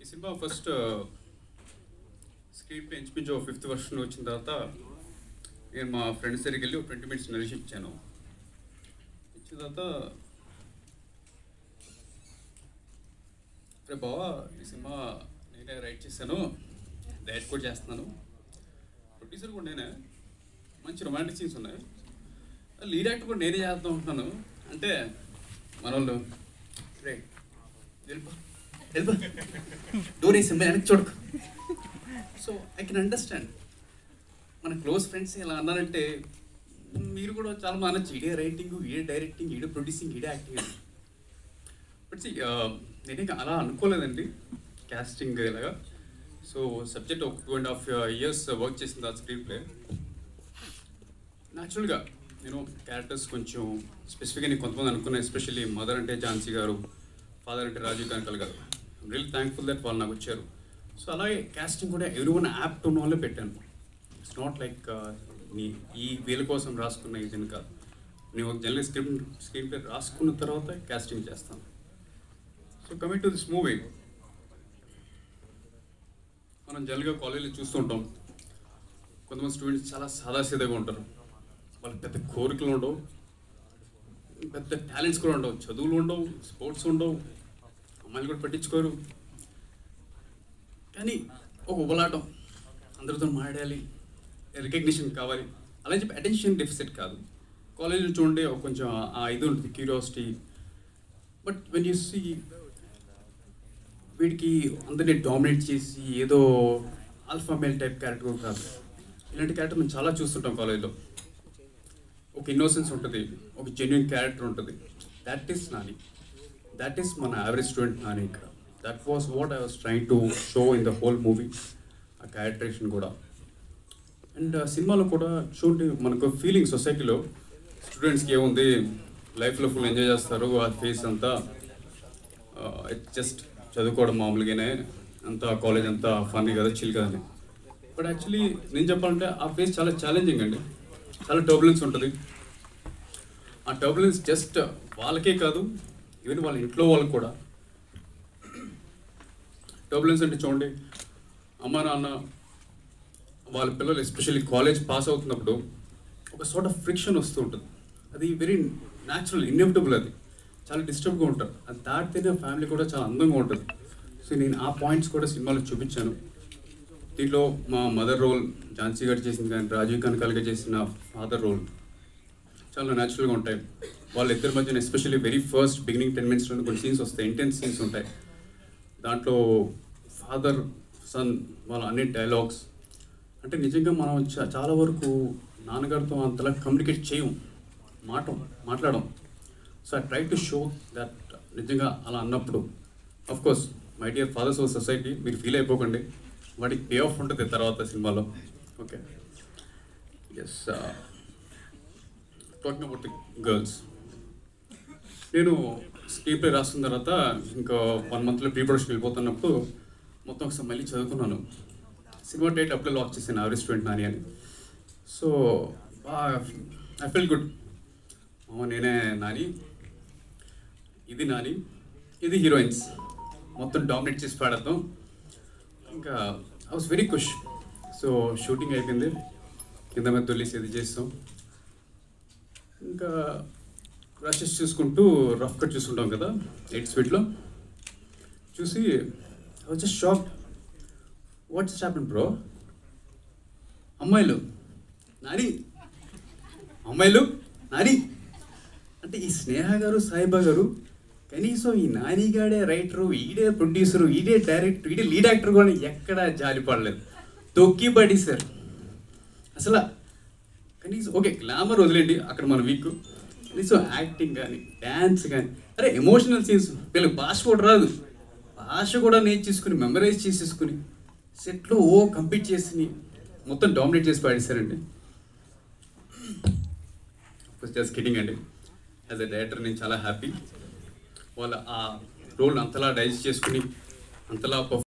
cinema first screen play ఇంచుమించు fifth version వచ్చిన తర్వాత నేను మా ఫ్రెండ్స్ దగ్గరికి వెళ్ళి ఒక ట్వంటీ మినిట్స్ నడిచి ఇచ్చాను ఇచ్చిన తర్వాత రే బావా ఈ సినిమా నేనే రైట్ చేశాను డైరెక్ట్ కూడా చేస్తున్నాను ప్రొడ్యూసర్ కూడా నేనే మంచి రొమాంటిక్ సీన్స్ ఉన్నాయి లీడ్ యాక్టర్ కూడా నేనే చేద్దాం ఉంటున్నాను అంటే మన వాళ్ళు రే వెళ్ళిపో వెళ్ళిపో డోర్ వేసి వెనక్కి చూడకు సో ఐ కెన్ అండర్స్టాండ్ మన క్లోజ్ ఫ్రెండ్స్ ఇలా అన్నారంటే మీరు కూడా చాలా మానొచ్చు ఇడే రైటింగ్ ఈడే డైరెక్టింగ్ ఈడే ప్రొడ్యూసింగ్ ఈడే యాక్టింగ్ అని బట్ సి నేనే అలా అనుకోలేదండి క్యాస్టింగ్ ఇలాగా సో సబ్జెక్ట్ ఒక two and half years work చేసిన తర్వాత స్క్రీన్ ప్లే న్యాచురల్గా నేను క్యారెక్టర్స్ కొంచెం స్పెసిఫిక్గా నేను కొంతమంది అనుకున్నా ఎస్పెషల్లీ మదర్ అంటే ఝాన్సీ గారు ఫాదర్ అంటే రాజీవ్ కనకల్ గారు రియల్ థ్యాంక్ఫుల్ దట్ వాళ్ళు నాకు వచ్చారు సో అలాగే క్యాస్టింగ్ కూడా ఎవరి వన్ యాప్ట్ ఉన్న వాళ్ళే పెట్టాను ఇట్స్ నాట్ లైక్ నీ ఈ వీళ్ళ కోసం రాసుకున్న ఇది కాదు నేను ఒక జనరల్ స్క్రిప్ట్ స్క్రీన్ ప్లే రాసుకున్న తర్వాత క్యాస్టింగ్ చేస్తాను so coming to this movie మనం జనరల్గా కాలేజీలో చూస్తుంటాం కొంతమంది స్టూడెంట్స్ చాలా సాదాసీదాగా ఉంటారు వాళ్ళకి పెద్ద కోరికలు ఉండవు పెద్ద టాలెంట్స్ కూడా ఉండవు చదువులు ఉండవు స్పోర్ట్స్ ఉండవు అమ్మాయిలు కూడా పట్టించుకోరు కానీ ఒక ఉబలాటం అందరితో మాట్లాడాలి రికగ్నిషన్ కావాలి అలా చెప్పి అటెన్షన్ డెఫిసిట్ కాదు కాలేజీలో చూడండి ఒక కొంచెం ఆ ఇది ఉంటుంది curiosity but when you see వీడికి అందరినీ డామినేట్ చేసి ఏదో ఆల్ఫా మేల్ టైప్ క్యారెక్టర్ కాదు ఇలాంటి క్యారెక్టర్ మనం చాలా చూస్తుంటాం కాలేజ్లో ఒక ఇన్నోసెన్స్ ఉంటుంది ఒక జెన్యున్ క్యారెక్టర్ ఉంటుంది that is Nani that is మన యావరేజ్ స్టూడెంట్ నాని ఇక్కడ that was what I was trying to show in the whole movie ఆ క్యారెక్టరేషన్ కూడా అండ్ సినిమాలో కూడా చూడండి మనకు ఫీలింగ్ సొసైటీలో స్టూడెంట్స్కి ఏముంది లైఫ్లో ఫుల్ ఎంజాయ్ చేస్తారు ఆ ఫేస్ అంతా జస్ట్ చదువుకోవడం మామూలుగానే అంతా కాలేజ్ అంతా ఫన్నీ కదా చిల్ కదా అని బట్ యాక్చువల్లీ నేను చెప్పాలంటే ఆ ఫేస్ చాలా ఛాలెంజింగ్ అండి చాలా టర్బులెన్స్ ఉంటుంది ఆ టర్బులెన్స్ జస్ట్ వాళ్ళకే కాదు ఈవెన్ వాళ్ళ ఇంట్లో వాళ్ళకి కూడా టర్బులెన్స్ అంటే చూడండి అమ్మ నాన్న వాళ్ళ పిల్లలు ఎస్పెషల్లీ కాలేజ్ పాస్ అవుతున్నప్పుడు ఒక సార్ట్ ఆఫ్ ఫ్రిక్షన్ వస్తూ ఉంటుంది అది వెరీ న్యాచురల్ ఇన్ఎవిటబుల్ అది చాలా డిస్టర్బ్గా ఉంటారు అది దాటితేనే ఫ్యామిలీ కూడా చాలా అందంగా ఉంటుంది సో నేను ఆ పాయింట్స్ కూడా సినిమాలో చూపించాను దీంట్లో మా మదర్ రోల్ ఝాన్సీ గారు చేసింది కానీ రాజీవ్ కనకాల్గా చేసిన ఫాదర్ రోల్ చాలా న్యాచురల్గా ఉంటాయి వాళ్ళ ఇద్దరి మధ్యన especially very first beginning ten మినిట్స్లో కొన్ని సీన్స్ వస్తాయి ఇంటెన్స్ సీన్స్ ఉంటాయి దాంట్లో ఫాదర్ సన్ వాళ్ళ అన్ని డైలాగ్స్ అంటే నిజంగా మనం చా- చాలా వరకు నాన్నగారితో అంతలా కమ్యూనికేట్ చేయం మాట మాట్లాడడం so I try to show that నిజంగా అలా అన్నప్పుడు of course my dear fathers of society మీరు ఫీల్ అయిపోకండి వాటికి పే ఆఫ్ ఉంటుంది తర్వాత సినిమాలో okay yes talking about the girls నేను స్క్రీన్ ప్లే రాస్తున్న తర్వాత ఇంకా వన్ మంత్లో ప్రీ ప్రొడక్షన్ వెళ్ళిపోతున్నప్పుడు మొత్తం ఒకసారి మళ్ళీ చదువుకున్నాను సినిమా డేట్ అప్పుడే లాక్ చేశాను ఆ రెస్టారెంట్ నాని అని సో ఐ ఫీల్ గుడ్ మామ నేనే నాని ఇది నాని ఇది హీరోయిన్స్ మొత్తం డామినేట్ చేసి పాడతాం ఇంకా ఐ వాస్ వెరీ ఖుష్ సో షూటింగ్ అయిపోయింది కింద మీద తొలిసి ఇది చేస్తాం ఇంకా రషెస్ చూసుకుంటూ రఫ్ కట్ చూసుకుంటాం కదా ఎయిట్ స్పీడ్లో చూసి I was just shock what's happen bro అమ్మాయిలు నాని అమ్మాయిలు నాని అంటే ఈ స్నేహ గారు సాయిబా గారు కనీసం ఈ నానిగాడే రైటరు ఈడే ప్రొడ్యూసరు ఈడే డైరెక్టర్ ఈడే లీడ్ యాక్టర్ కూడా ఎక్కడా జాలి పడలేదు తొక్కి పడి సార్ అసలు కనీసం ఓకే గ్లామర్ వదిలేండి అక్కడ మన వీక్ కనీసం యాక్టింగ్ కానీ డ్యాన్స్ కానీ అరే ఎమోషనల్ సీన్స్ వీళ్ళకి భాష కూడా రాదు భాష కూడా నేర్చేసుకుని మెమరైజ్ చేసేసుకుని సెట్లో ఓ కంప్లీట్ చేసి మొత్తం డామినేట్ చేసి పాడేశారండి జస్ట్ కిడింగ్ అండి యాజ్ ఎ డైరెక్టర్ నేను చాలా హ్యాపీ వాళ్ళ ఆ రోల్ అంతలా డైజెస్ట్ చేసుకుని అంతలా